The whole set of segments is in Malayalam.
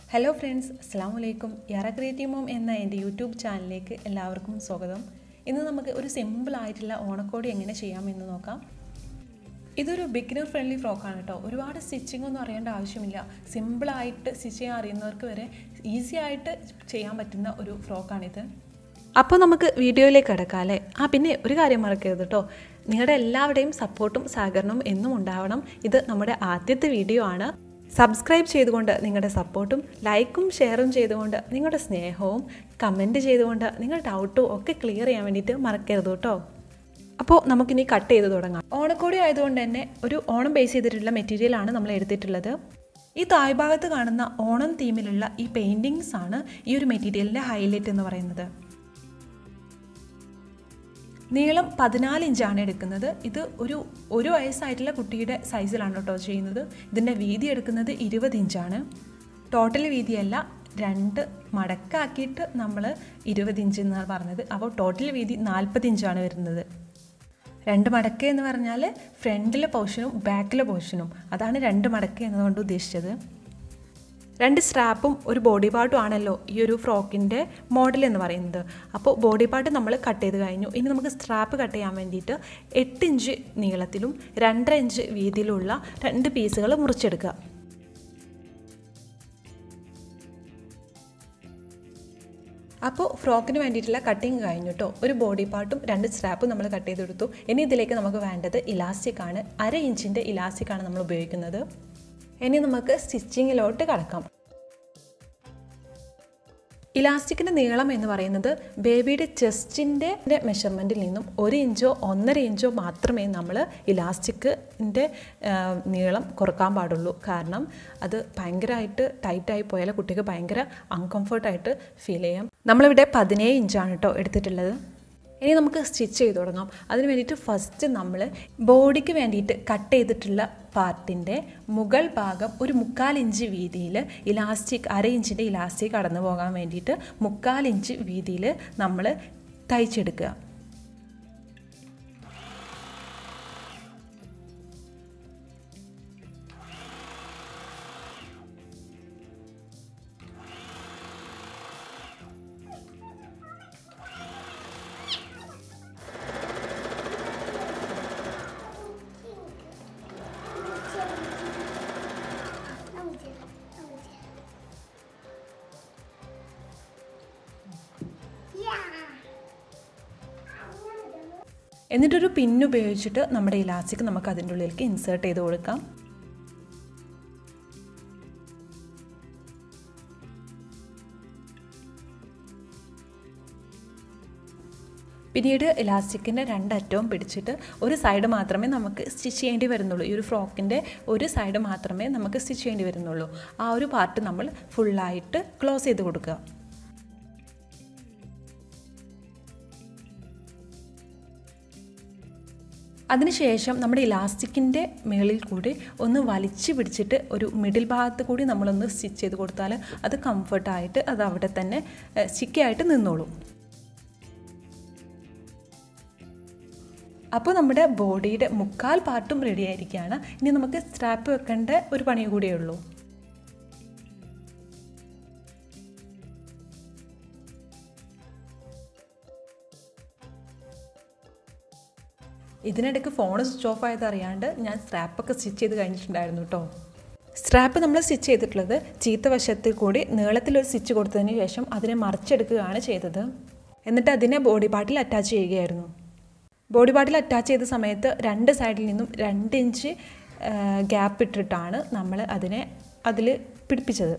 ഹലോ ഫ്രണ്ട്സ് അസ്സാം വലൈക്കും യാറ ക്രിയേറ്റീവ് മോം എന്ന എൻ്റെ യൂട്യൂബ് ചാനലിലേക്ക് എല്ലാവർക്കും സ്വാഗതം ഇന്ന് നമുക്ക് ഒരു സിമ്പിൾ ആയിട്ടുള്ള ഓണക്കോടി എങ്ങനെ ചെയ്യാമെന്ന് നോക്കാം ഇതൊരു ബിഗിനർ ഫ്രണ്ട്ലി ഫ്രോക്കാണ് കേട്ടോ ഒരുപാട് സ്റ്റിച്ചിങ് ഒന്നും അറിയേണ്ട ആവശ്യമില്ല സിമ്പിളായിട്ട് സ്റ്റിച്ച് ചെയ്യാൻ അറിയുന്നവർക്ക് വരെ ഈസി ആയിട്ട് ചെയ്യാൻ പറ്റുന്ന ഒരു ഫ്രോക്കാണിത് അപ്പോൾ നമുക്ക് വീഡിയോയിലേക്ക് കിടക്കാം അല്ലേ ആ പിന്നെ ഒരു കാര്യം മറക്കരുത് കേട്ടോ നിങ്ങളുടെ എല്ലാവരുടെയും സപ്പോർട്ടും സഹകരണവും എന്നും ഉണ്ടാവണം ഇത് നമ്മുടെ ആദ്യത്തെ വീഡിയോ ആണ് സബ്സ്ക്രൈബ് ചെയ്തുകൊണ്ട് നിങ്ങളുടെ സപ്പോർട്ടും ലൈക്കും ഷെയറും ചെയ്തുകൊണ്ട് നിങ്ങളുടെ സ്നേഹവും കമൻറ്റ് ചെയ്തുകൊണ്ട് നിങ്ങളുടെ ഡൗട്ടും ഒക്കെ ക്ലിയർ ചെയ്യാൻ വേണ്ടിയിട്ട് മറക്കരുത് കേട്ടോ അപ്പോൾ നമുക്കിനി കട്ട് ചെയ്ത് തുടങ്ങാം ഓണക്കോടി ആയതുകൊണ്ട് തന്നെ ഒരു ഓണം ബേസ് ചെയ്തിട്ടുള്ള മെറ്റീരിയലാണ് നമ്മൾ എടുത്തിട്ടുള്ളത് ഈ താഴ്ഭാഗത്ത് കാണുന്ന ഓണം തീമിലുള്ള ഈ പെയിൻറ്റിങ്സ് ആണ് ഈ ഒരു മെറ്റീരിയലിൻ്റെ ഹൈലൈറ്റ് എന്ന് പറയുന്നത് നീളം പതിനാല് ഇഞ്ചാണ് എടുക്കുന്നത് ഇത് ഒരു ഒരു വയസ്സായിട്ടുള്ള കുട്ടിയുടെ സൈസിലാണ് കേട്ടോ ചെയ്യുന്നത് ഇതിൻ്റെ വീതി എടുക്കുന്നത് ഇരുപത് ഇഞ്ചാണ് ടോട്ടൽ വീതിയല്ല രണ്ട് മടക്കാക്കിയിട്ട് നമ്മൾ ഇരുപത് ഇഞ്ച് എന്നാണ് പറഞ്ഞത് അപ്പോൾ ടോട്ടൽ വീതി നാൽപ്പത് ഇഞ്ചാണ് വരുന്നത് രണ്ട് മടക്ക് എന്ന് പറഞ്ഞാൽ ഫ്രണ്ടിലെ പോർഷനും ബാക്കിലെ പോർഷനും അതാണ് രണ്ട് മടക്ക് എന്നതുകൊണ്ട് ഉദ്ദേശിച്ചത് രണ്ട് സ്ട്രാപ്പും ഒരു ബോഡി പാർട്ടും ആണല്ലോ ഈ ഒരു ഫ്രോക്കിൻ്റെ മോഡൽ എന്ന് പറയുന്നത് അപ്പോൾ ബോഡി പാർട്ട് നമ്മൾ കട്ട് ചെയ്ത് കഴിഞ്ഞു ഇനി നമുക്ക് സ്ട്രാപ്പ് കട്ട് ചെയ്യാൻ വേണ്ടിയിട്ട് എട്ട് ഇഞ്ച് നീളത്തിലും രണ്ടര ഇഞ്ച് വീതിയിലുള്ള രണ്ട് പീസുകൾ മുറിച്ചെടുക്കുക അപ്പോൾ ഫ്രോക്കിന് വേണ്ടിയിട്ടുള്ള കട്ടിങ് കഴിഞ്ഞു കേട്ടോ ഒരു ബോഡി പാർട്ടും രണ്ട് സ്ട്രാപ്പും നമ്മൾ കട്ട് ചെയ്തെടുത്തു ഇനി ഇതിലേക്ക് നമുക്ക് വേണ്ടത് ഇലാസ്റ്റിക് ആണ് അര ഇഞ്ചിൻ്റെ ഇലാസ്റ്റിക് ആണ് നമ്മൾ ഉപയോഗിക്കുന്നത് ഇനി നമുക്ക് സ്റ്റിച്ചിങ്ങിലോട്ട് കടക്കാം ഇലാസ്റ്റിക്കിൻ്റെ നീളം എന്ന് പറയുന്നത് ബേബിയുടെ ചെസ്റ്റിൻ്റെ മെഷർമെൻറ്റിൽ നിന്നും ഒരു ഇഞ്ചോ ഒന്നര ഇഞ്ചോ മാത്രമേ നമ്മൾ ഇലാസ്റ്റിക്കിൻ്റെ നീളം കുറക്കാൻ പാടുള്ളൂ കാരണം അത് ഭയങ്കരമായിട്ട് ടൈറ്റായി പോയാൽ കുട്ടിക്ക് ഭയങ്കര അൺകംഫർട്ടായിട്ട് ഫീൽ ചെയ്യാം നമ്മളിവിടെ പതിനേഴ് ഇഞ്ചാണ് കേട്ടോ എടുത്തിട്ടുള്ളത് ഇനി നമുക്ക് സ്റ്റിച്ച് ചെയ്ത് തുടങ്ങാം അതിന് വേണ്ടിയിട്ട് ഫസ്റ്റ് നമ്മൾ ബോഡിക്ക് വേണ്ടിയിട്ട് കട്ട് ചെയ്തിട്ടുള്ള പാർട്ടിൻ്റെ മുകൾ ഭാഗം ഒരു മുക്കാൽ ഇഞ്ച് വീതിയിൽ ഇലാസ്റ്റിക് അര ഇഞ്ചിൻ്റെ ഇലാസ്റ്റിക് കടന്നു പോകാൻ വേണ്ടിയിട്ട് മുക്കാൽ ഇഞ്ച് വീതിയിൽ നമ്മൾ തയ്ച്ചെടുക്കുക എന്നിട്ടൊരു പിന്ന് ഉപയോഗിച്ചിട്ട് നമ്മുടെ ഇലാസ്റ്റിക് നമുക്ക് അതിൻ്റെ ഉള്ളിലേക്ക് ഇൻസേർട്ട് ചെയ്ത് കൊടുക്കാം പിന്നീട് ഇലാസ്റ്റിക്കിൻ്റെ രണ്ടറ്റവും പിടിച്ചിട്ട് ഒരു സൈഡ് മാത്രമേ നമുക്ക് സ്റ്റിച്ച് ചെയ്യേണ്ടി വരുന്നുള്ളൂ ഈ ഒരു ഫ്രോക്കിൻ്റെ ഒരു സൈഡ് മാത്രമേ നമുക്ക് സ്റ്റിച്ച് ചെയ്യേണ്ടി വരുന്നുള്ളൂ ആ ഒരു പാർട്ട് നമ്മൾ ഫുള്ളായിട്ട് ക്ലോസ് ചെയ്ത് കൊടുക്കുക അതിനുശേഷം നമ്മുടെ ഇലാസ്റ്റിക്കിൻ്റെ മുകളിൽ കൂടി ഒന്ന് വലിച്ചു പിടിച്ചിട്ട് ഒരു മിഡിൽ ഭാഗത്ത് കൂടി നമ്മളൊന്ന് സ്റ്റിച്ച് ചെയ്ത് കൊടുത്താൽ അത് കംഫർട്ടായിട്ട് അത് അവിടെ തന്നെ സ്റ്റിക്കായിട്ട് നിന്നോളും അപ്പോൾ നമ്മുടെ ബോഡിയുടെ മുക്കാൽ പാർട്ടും റെഡി ആയിരിക്കുകയാണ് ഇനി നമുക്ക് സ്ട്രാപ്പ് വെക്കേണ്ട ഒരു പണി കൂടിയേ ഉള്ളൂ ഇതിനിടയ്ക്ക് ഫോൺ സ്വിച്ച് ഓഫ് ആയത് അറിയാണ്ട് ഞാൻ സ്ട്രാപ്പൊക്കെ സ്റ്റിച്ച് ചെയ്ത് കഴിഞ്ഞിട്ടുണ്ടായിരുന്നു കേട്ടോ സ്ട്രാപ്പ് നമ്മൾ സ്റ്റിച്ച് ചെയ്തിട്ടുള്ളത് ചീത്ത വശത്തിൽ കൂടി നീളത്തിലൊരു സ്റ്റിച്ച് കൊടുത്തതിന് ശേഷം അതിനെ മറിച്ചെടുക്കുകയാണ് ചെയ്തത് എന്നിട്ട് അതിനെ ബോഡി പാർട്ടിൽ അറ്റാച്ച് ചെയ്യുകയായിരുന്നു ബോഡി പാർട്ടിൽ അറ്റാച്ച് ചെയ്ത സമയത്ത് രണ്ട് സൈഡിൽ നിന്നും രണ്ട് ഇഞ്ച് ഗ്യാപ്പ് ഇട്ടിട്ടാണ് നമ്മൾ അതിനെ അതിൽ പിടിപ്പിച്ചത്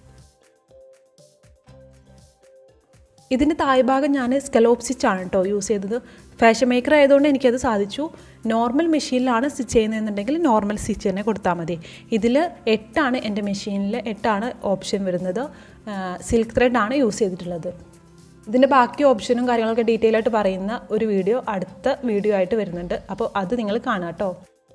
ഇതിൻ്റെ താഴ്ഭാഗം ഞാൻ സ്കലോപ്പ് സ്റ്റിച്ചാണ് കേട്ടോ യൂസ് ചെയ്തത് ഫാഷൻ മേക്കർ ആയതുകൊണ്ട് എനിക്കത് സാധിച്ചു നോർമൽ മെഷീനിലാണ് സ്റ്റിച്ച് ചെയ്യുന്നതെന്നുണ്ടെങ്കിൽ നോർമൽ സ്റ്റിച്ച് തന്നെ കൊടുത്താൽ മതി ഇതിൽ എട്ടാണ് എൻ്റെ മെഷീനിൽ എട്ടാണ് ഓപ്ഷൻ വരുന്നത് സിൽക്ക് ത്രെഡാണ് യൂസ് ചെയ്തിട്ടുള്ളത് ഇതിൻ്റെ ബാക്കി ഓപ്ഷനും കാര്യങ്ങളൊക്കെ ഡീറ്റെയിൽ ആയിട്ട് പറയുന്ന ഒരു വീഡിയോ അടുത്ത വീഡിയോ ആയിട്ട് വരുന്നുണ്ട് അപ്പോൾ അത് നിങ്ങൾ കാണാം കേട്ടോ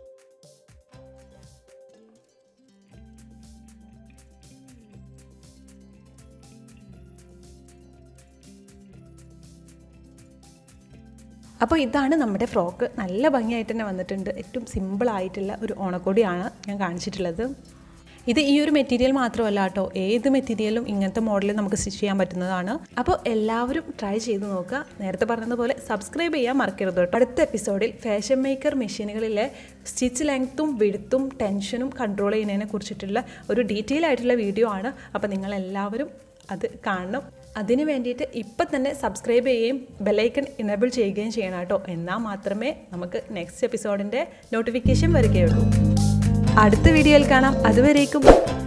അപ്പോൾ ഇതാണ് നമ്മുടെ ഫ്രോക്ക് നല്ല ഭംഗിയായിട്ട് തന്നെ വന്നിട്ടുണ്ട് ഏറ്റവും സിമ്പിളായിട്ടുള്ള ഒരു ഓണക്കോടിയാണ് ഞാൻ കാണിച്ചിട്ടുള്ളത് ഇത് ഈ ഒരു മെറ്റീരിയൽ മാത്രമല്ല കേട്ടോ ഏത് മെറ്റീരിയലും ഇങ്ങനത്തെ മോഡലിൽ നമുക്ക് സ്റ്റിച്ച് ചെയ്യാൻ പറ്റുന്നതാണ് അപ്പോൾ എല്ലാവരും ട്രൈ ചെയ്ത് നോക്കുക നേരത്തെ പറഞ്ഞതുപോലെ സബ്സ്ക്രൈബ് ചെയ്യാൻ മറക്കരുത് കേട്ടോ അടുത്ത എപ്പിസോഡിൽ ഫാഷൻ മേക്കർ മെഷീനുകളിലെ സ്റ്റിച്ച് ലെങ്ത്തും വിടുത്തും ടെൻഷനും കൺട്രോൾ ചെയ്യുന്നതിനെ കുറിച്ചിട്ടുള്ള ഒരു ഡീറ്റെയിൽ ആയിട്ടുള്ള വീഡിയോ ആണ് അപ്പോൾ നിങ്ങളെല്ലാവരും അത് കാണണം അതിന് വേണ്ടിയിട്ട് ഇപ്പം തന്നെ സബ്സ്ക്രൈബ് ചെയ്യുകയും ബെല്ലൈക്കൺ ഇനേബിൾ ചെയ്യുകയും ചെയ്യണം കേട്ടോ എന്നാൽ മാത്രമേ നമുക്ക് നെക്സ്റ്റ് എപ്പിസോഡിൻ്റെ നോട്ടിഫിക്കേഷൻ വരികയുള്ളൂ അടുത്ത വീഡിയോയിൽ കാണാം അതുവരേക്കും